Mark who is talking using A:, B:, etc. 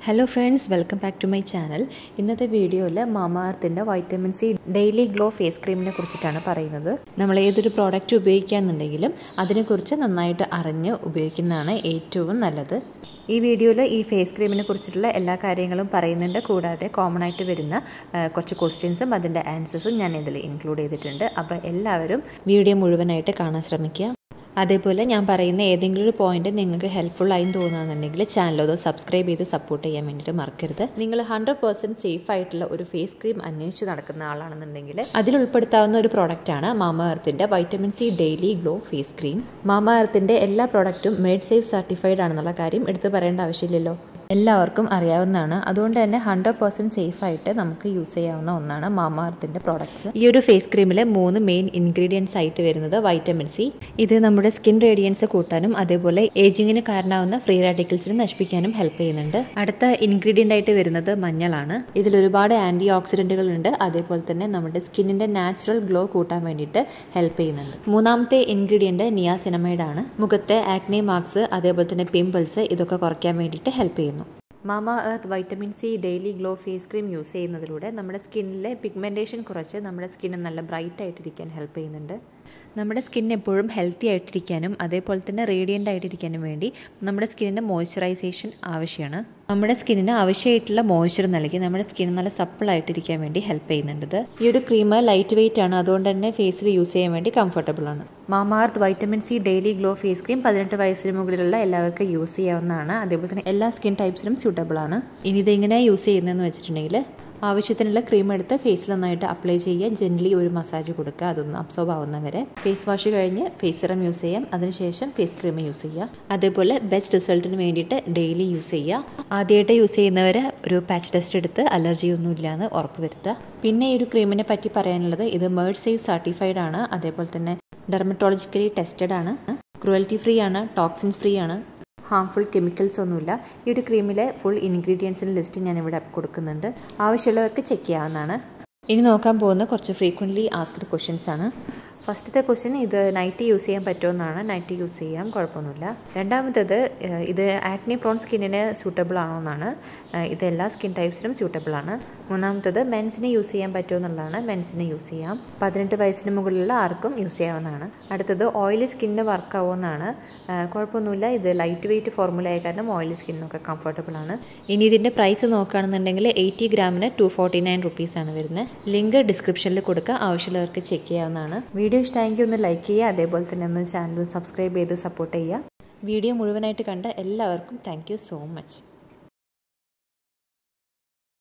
A: Hello friends welcome back to my channel ഇന്നത്തെ വീഡിയോയിൽ മാമാർത്തിൻ്റെ vitamin C daily glow face ക്രീമിനെ കുറിച്ചിട്ടാണ് പറയുന്നത് നമ്മൾ ഏതൊരു പ്രോഡക്റ്റ് ഉപയോഗിക്കാന്നുണ്ടെങ്കിലും അതിനെക്കുറിച്ച് നന്നായിട്ട് അറിഞ്ഞ് ഉപയോഗിക്കുന്നതാണ് ഏറ്റവും നല്ലത് ഈ വീഡിയോയിൽ ഈ ഫേസ് ക്രീമിനെ കുറിച്ചിട്ടുള്ള എല്ലാ കാര്യങ്ങളും പറയുന്നുണ്ട് കൂടാതെ കോമൺ ആയിട്ട് വരുന്ന ആ, കുറച്ച് ക്വസ്റ്റ്യൻസും അതിൻ്റെ ആൻസേഴ്സും ഞാൻ ഇതിൽ ഇൻക്ലൂഡ് ചെയ്തിട്ടുണ്ട് അപ്പോൾ എല്ലാവരും വീഡിയോ മുഴുവനായിട്ട് കാണാൻ ശ്രമിക്കുക അതേപോലെ ഞാൻ പറയുന്ന ഏതെങ്കിലും ഒരു പോയിന്റ് നിങ്ങൾക്ക് ഹെൽപ്ഫുൾ ആയി തോന്നുകയാണെന്നുണ്ടെങ്കിൽ ചാനൽ സബ്സ്ക്രൈബ് ചെയ്ത് സപ്പോർട്ട് ചെയ്യാൻ വേണ്ടിയിട്ട് മറക്കരുത് നിങ്ങൾ ഹൺഡ്രഡ് പെർസെൻറ്റ് സേഫ് ആയിട്ടുള്ള ഒരു ഫേസ് ക്രീം അന്വേഷിച്ച് നടക്കുന്ന ആളാണെന്നുണ്ടെങ്കിൽ അതിൽ ഉൾപ്പെടുത്താവുന്ന ഒരു പ്രോഡക്റ്റാണ് മാമ എർത്തിൻ്റെ vitamin C daily glow face cream മാമ എർത്തിൻ്റെ എല്ലാ പ്രോഡക്റ്റും മെയ്ഡ് സേഫ് സർട്ടിഫൈഡ് ആണെന്നുള്ള കാര്യം എടുത്തു പറയേണ്ട ആവശ്യമില്ലല്ലോ എല്ലാവർക്കും അറിയാവുന്നതാണ് അതുകൊണ്ട് തന്നെ ഹൺഡ്രഡ് പെർസെൻറ്റ് സേഫ് ആയിട്ട് നമുക്ക് യൂസ് ചെയ്യാവുന്ന ഒന്നാണ് മാമാർത്തിൻ്റെ പ്രോഡക്ട്സ് ഈ ഒരു ഫേസ് ക്രീമിലെ മൂന്ന് മെയിൻ ഇൻഗ്രീഡിയൻസ് ആയിട്ട് വരുന്നത് വൈറ്റമിൻ സി ഇത് നമ്മുടെ സ്കിൻ റേഡിയൻസ് കൂട്ടാനും അതേപോലെ ഏജിങ്ങിന് കാരണമാവുന്ന ഫ്രീ റാഡിക്കൽസിനെ നശിപ്പിക്കാനും ഹെൽപ്പ് ചെയ്യുന്നുണ്ട് അടുത്ത ഇൻഗ്രീഡിയൻ്റ് ആയിട്ട് വരുന്നത് മഞ്ഞളാണ് ഇതിൽ ഒരുപാട് ആൻറ്റി ഓക്സിഡൻറ്റുകൾ ഉണ്ട് അതേപോലെ തന്നെ നമ്മുടെ സ്കിന്നിൻ്റെ നാച്ചുറൽ ഗ്ലോ കൂട്ടാൻ വേണ്ടിയിട്ട് ഹെൽപ്പ് ചെയ്യുന്നുണ്ട് മൂന്നാമത്തെ ഇൻഗ്രീഡിയൻറ്റ് നിയാസിനമൈഡ് ആണ് മുഖത്തെ ആക്നെ മാർക്സ് അതേപോലെ തന്നെ പിമ്പിൾസ് ഇതൊക്കെ കുറയ്ക്കാൻ വേണ്ടിയിട്ട് ഹെൽപ്പ് ചെയ്യുന്നു Mamaearth vitamin C daily glow face cream use ചെയ്യുന്നതിലൂടെ നമ്മുടെ സ്കിന്നിലെ പിഗ്മെൻറ്റേഷൻ കുറച്ച് നമ്മുടെ സ്കിന്ന് നല്ല ബ്രൈറ്റ് ആയിട്ടിരിക്കാൻ ഹെൽപ്പ് ചെയ്യുന്നുണ്ട് നമ്മുടെ സ്കിൻ എപ്പോഴും ഹെൽത്തി ആയിട്ടിരിക്കാനും അതേപോലെ തന്നെ റേഡിയൻ്റ് ആയിട്ടിരിക്കാനും വേണ്ടി നമ്മുടെ സ്കിന്നിന് മോയ്സ്ചറൈസേഷൻ ആവശ്യമാണ് നമ്മുടെ സ്കിന്നിന് ആവശ്യമായിട്ടുള്ള മോയ്സ്ചർ നൽകി നമ്മുടെ സ്കിൻ നല്ല സപ്പിൾ ആയിട്ടിരിക്കാൻ വേണ്ടി ഹെൽപ്പ് ചെയ്യുന്നുണ്ട് ഇത്. ഈ ഒരു ക്രീം ലൈറ്റ് വെയിറ്റ് ആണ് അതുകൊണ്ട് തന്നെ ഫേസിൽ യൂസ് ചെയ്യാൻ വേണ്ടി കംഫർട്ടബിൾ ആണ് Mamaearth vitamin C daily glow face cream പതിനെട്ട് വയസ്സിന് മുകളിലുള്ള എല്ലാവർക്കും യൂസ് ചെയ്യാവുന്നതാണ് അതേപോലെ തന്നെ എല്ലാ സ്കിൻ ടൈപ്സിനും സ്യൂട്ടബിൾ ആണ് ഇനി ഇത് എങ്ങനെയാണ് യൂസ് ചെയ്യുന്നതെന്ന് വെച്ചിട്ടുണ്ടെങ്കിൽ ആവശ്യത്തിനുള്ള ക്രീം എടുത്ത് ഫേസിൽ നന്നായിട്ട് അപ്ലൈ ചെയ്യുക ജെന്റ്ലി ഒരു മസാജ് കൊടുക്കുക അതൊന്ന് അബ്സോർബ് ആവുന്നവരെ ഫേസ് വാഷ് കഴിഞ്ഞ് ഫേസ് സിറം യൂസ് ചെയ്യാം അതിനുശേഷം ഫേസ് ക്രീം യൂസ് ചെയ്യുക അതേപോലെ ബെസ്റ്റ് റിസൾട്ടിന് വേണ്ടിയിട്ട് ഡെയിലി യൂസ് ചെയ്യുക ആദ്യമായിട്ട് യൂസ് ചെയ്യുന്നവർ ഒരു പാച്ച് ടെസ്റ്റ് എടുത്ത് അലർജി ഒന്നും ഇല്ലാന്ന് ഉറപ്പ് വരുത്തുക പിന്നെ ഈ ഒരു ക്രീമിനെ പറ്റി പറയാനുള്ളത് ഇത് മേഡ് സേഫ് സർട്ടിഫൈഡ് ആണ് അതേപോലെ തന്നെ ഡെർമറ്റോളജിക്കലി ടെസ്റ്റഡ് ആണ് ക്രുവൽറ്റി ഫ്രീ ആണ് ടോക്സിൻസ് ഫ്രീ ആണ് ഹാംഫുൾ കെമിക്കൽസ് ഒന്നുമില്ല ഈ ഒരു ക്രീമിലെ ഫുൾ ഇൻഗ്രീഡിയൻസിൻ്റെ ലിസ്റ്റ് ഞാൻ ഇവിടെ കൊടുക്കുന്നുണ്ട് ആവശ്യമുള്ളവർക്ക് ചെക്ക് ചെയ്യാവുന്നതാണ് ഇനി നോക്കാൻ പോകുന്ന കുറച്ച് ഫ്രീക്വൻ്റ്ലി ആസ്ക്ഡ് ക്വസ്റ്റ്യൻസ് ആണ് ഫസ്റ്റത്തെ ക്വസ്റ്റ്യൻ ഇത് നൈറ്റ് യൂസ് ചെയ്യാൻ പറ്റുമെന്നാണ് നൈറ്റ് യൂസ് ചെയ്യാം കുഴപ്പമൊന്നുമില്ല രണ്ടാമത്തേത് ഏഹ്, ഇത് ആക്നി പ്രോൺ സ്കിന്നിന് സൂട്ടബിൾ ആണോ എന്നാണ് ഏഹ്, ഇത് എല്ലാ സ്കിൻ ടൈപ്സിനും സൂട്ടബിൾ ആണ് മൂന്നാമത്തത് മെൻസിന് യൂസ് ചെയ്യാൻ പറ്റുമെന്നുള്ളതാണ് മെൻസിന് യൂസ് ചെയ്യാം പതിനെട്ട് വയസ്സിന് മുകളിലുള്ള ആർക്കും യൂസ് ചെയ്യാവുന്നതാണ് അടുത്തത് ഓയിലി സ്കിന്നിന് വർക്ക് ആവുമെന്നാണ് ഏഹ്, കുഴപ്പമൊന്നുമില്ല ഇത് ലൈറ്റ് വെയിറ്റ് ഫോർമുല ആയ കാരണം ഓയിലി സ്കിന്നൊക്കെ കംഫർട്ടബിൾ ആണ് ഇനി ഇതിൻ്റെ പ്രൈസ് നോക്കുകയാണെന്നുണ്ടെങ്കിൽ എയ്റ്റി ഗ്രാമിന് ടു ഫോർട്ടി നയൻ റുപ്പീസാണ് വരുന്നത് ലിങ്ക് ഡിസ്ക്രിപ്ഷനിൽ കൊടുക്കുക ആവശ്യമുള്ളവർക്ക് ചെക്ക് ചെയ്യാവുന്നതാണ് വീഡിയോ ഇഷ്ടമായെങ്കിൽ ഒന്ന് ലൈക്ക് ചെയ്യുക അതേപോലെ തന്നെ ഒന്ന് ചാനൽ സബ്സ്ക്രൈബ് ചെയ്ത് സപ്പോർട്ട് ചെയ്യുക വീഡിയോ മുഴുവനായിട്ട് കണ്ട എല്ലാവർക്കും താങ്ക് സോ മച്ച്